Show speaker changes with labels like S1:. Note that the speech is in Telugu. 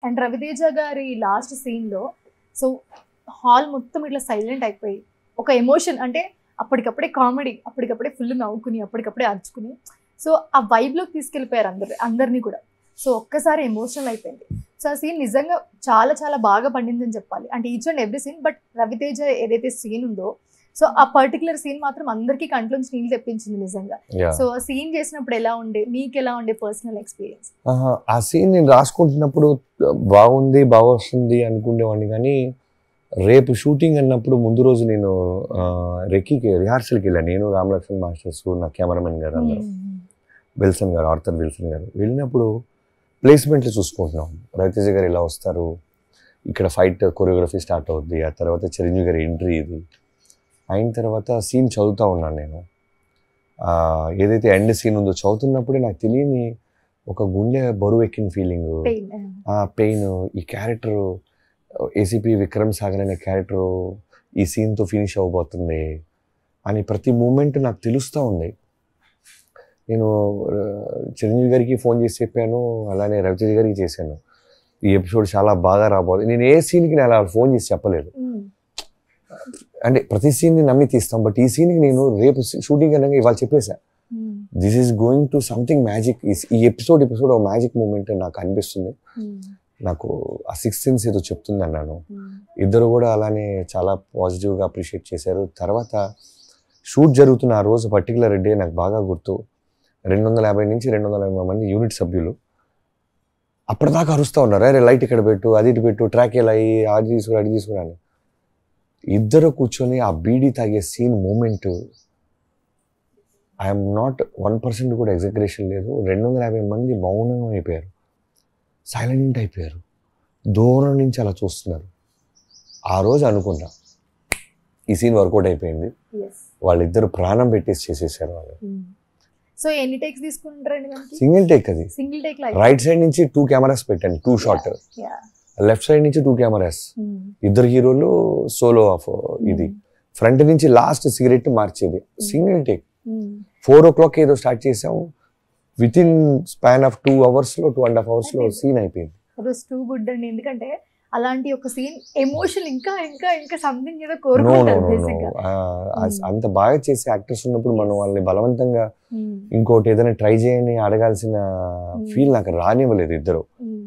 S1: అండ్ రవితేజ గారి లాస్ట్ సీన్ లో సో హాల్ మొత్తం ఇట్లా సైలెంట్ అయిపోయి ఒక ఎమోషన్ అంటే అప్పటికప్పుడే కామెడీ అప్పటికప్పుడే ఫుల్ నవ్వుకుని అప్పటికప్పుడే అరుచుకుని సో ఆ vibe లోకి తీసుకెళ్ళిపోయారు అందరు అందరినీ కూడా సో ఒక్కసారి ఎమోషనల్ అయిపోయింది సో ఆ సీన్ నిజంగా చాలా చాలా బాగా పండిందని చెప్పాలి అంటే each and every scene but Ravi Teja ఏదైతే సీన్ ఉందో సో ఆ పర్టికులర్ సీన్ మాత్రం అందరికీ కంట్లోంచి నీళ్ళు తెప్పించింది నిజంగా
S2: Yeah.
S1: సో ఆ సీన్ చేసినప్పుడు ఎలా ఉండే మీకు ఎలా ఉండే పర్సనల్ ఎక్స్పీరియన్స్
S2: ఆహా, ఆ సీన్ నేను రాసుకుంటున్నప్పుడు బాగుంది బాగా వస్తుంది అనుకునేవాడిని కానీ రేపు షూటింగ్ అన్నప్పుడు ముందు రోజు నేను ఆ, రెక్కీకి రిహార్సల్కి వెళ్ళాను నేను రామలక్ష్మణ్ మాస్టర్స్ నా కెమెరామెన్ గారు అందరూ విల్సన్ గారు ఆర్థర్ విల్సన్ గారు వెళ్ళినప్పుడు ప్లేస్మెంట్లు చూసుకుంటున్నాం రవితేజ గారు ఇలా వస్తారు ఇక్కడ ఫైట్ కొరియోగ్రఫీ స్టార్ట్ అవుద్ది ఆ తర్వాత చిరంజీవి గారి ఎంట్రీ ఇది అయిన తర్వాత సీన్ చదువుతూ ఉన్నాను నేను ఆ, ఏదైతే ఎండ్ సీన్ ఉందో చదువుతున్నప్పుడే నాకు తెలియని ఒక గుండె బరువు ఎక్కిన ఫీలింగ్
S1: పెయిన్
S2: ఆ పెయిన్ ఈ క్యారెక్టర్ ఏసీపీ విక్రమ్ సాగర్ అనే క్యారెక్టర్ ఈ సీన్తో ఫినిష్ అవ్వబోతుంది అని ప్రతి మూమెంట్ నాకు తెలుస్తూ ఉంది నేను ఆ, చిరంజీవి గారికి ఫోన్ చేసి చెప్పాను అలానే రవితేజ గారికి చేశాను ఈ ఎపిసోడ్ చాలా బాగా రాబోతుంది నేను ఏ సీన్కి నేను అలా ఫోన్ చేసి చెప్పలేదు అంటే ప్రతి సీన్ని నమ్మి తీస్తాం బట్ ఈ సీన్కి నేను రేపు షూటింగ్ అనగా ఇవాళ చెప్పేశా this is going to something magic ఈ ఎపిసోడ్ ఎపిసోడ్ ఒక మ్యాజిక్ మూమెంట్ నాకు అనిపిస్తుంది నాకు ఆ సిక్స్ సెన్స్ ఏదో చెప్తుంది అన్నాను ఇద్దరు కూడా అలానే చాలా పాజిటివ్గా అప్రిషియేట్ చేశారు తర్వాత షూట్ జరుగుతున్న ఆ రోజు పర్టికులర్ డే నాకు బాగా గుర్తు రెండు వందల యాభై నుంచి రెండు వందల యాభై మంది యూనిట్ సభ్యులు అప్పటిదాకా అరుస్తూ ఉన్నారు అరే లైట్ ఇక్కడ పెట్టు అది ఇటు పెట్టు ట్రాక్ ఎలా అయ్యి అది తీసుకురా అది తీసుకురా అని ఇద్దరు కూర్చొని ఆ బీడీ తాగే scene moment I'm not one percent కూడా ఎగ్జగ్రేషన్ లేదు రెండు వందల యాభై మంది మౌనంగా అయిపోయారు సైలెంట్ అయిపోయారు దూరం నుంచి అలా చూస్తున్నారు ఆ రోజు అనుకున్నా ఈ సీన్ వర్కౌట్ అయిపోయింది వాళ్ళిద్దరు ప్రాణం పెట్టేసి చేసేసారు వాళ్ళు
S1: సో ఎన్ని టేక్స్ తీసుకుంటారండి మనకి
S2: సింగిల్ టేక్ అది
S1: సింగిల్ టేక్
S2: రైట్ సైడ్ నుంచి టూ కెమెరాస్ పెట్టాను టూ షాట్ లెఫ్ట్ సైడ్ నుంచి టూ కెమెరాస్ ఇద్దరు హీరోలు సోలో ఆఫ్ ఇది ఫ్రంట్ నుంచి లాస్ట్ సిగరెట్ మార్చేది single take four o'clock ఏదో స్టార్ట్ చేసాం with in span of two hours లో టూ అండ్ హాఫ్ అవర్స్ లో సీన్ అయిపోయింది
S1: వాజ్ టూ గుడ్ అండి ఎందుకంటే అలాంటి ఒక సీన్ ఎమోషన్ ఇంకా ఇంకా ఇంకా సంథింగ్ ఏదో
S2: నో నో
S1: కోరుకుంటారు
S2: నో
S1: బేసిక్ గా
S2: అంత బాగా చేసే యాక్టర్స్ ఉన్నప్పుడు మనం వాళ్ళని బలవంతంగా ఇంకోటి ఏదైనా ట్రై చేయని అడగాల్సిన ఫీల్ నాకు రానివ్వలేదు ఇద్దరు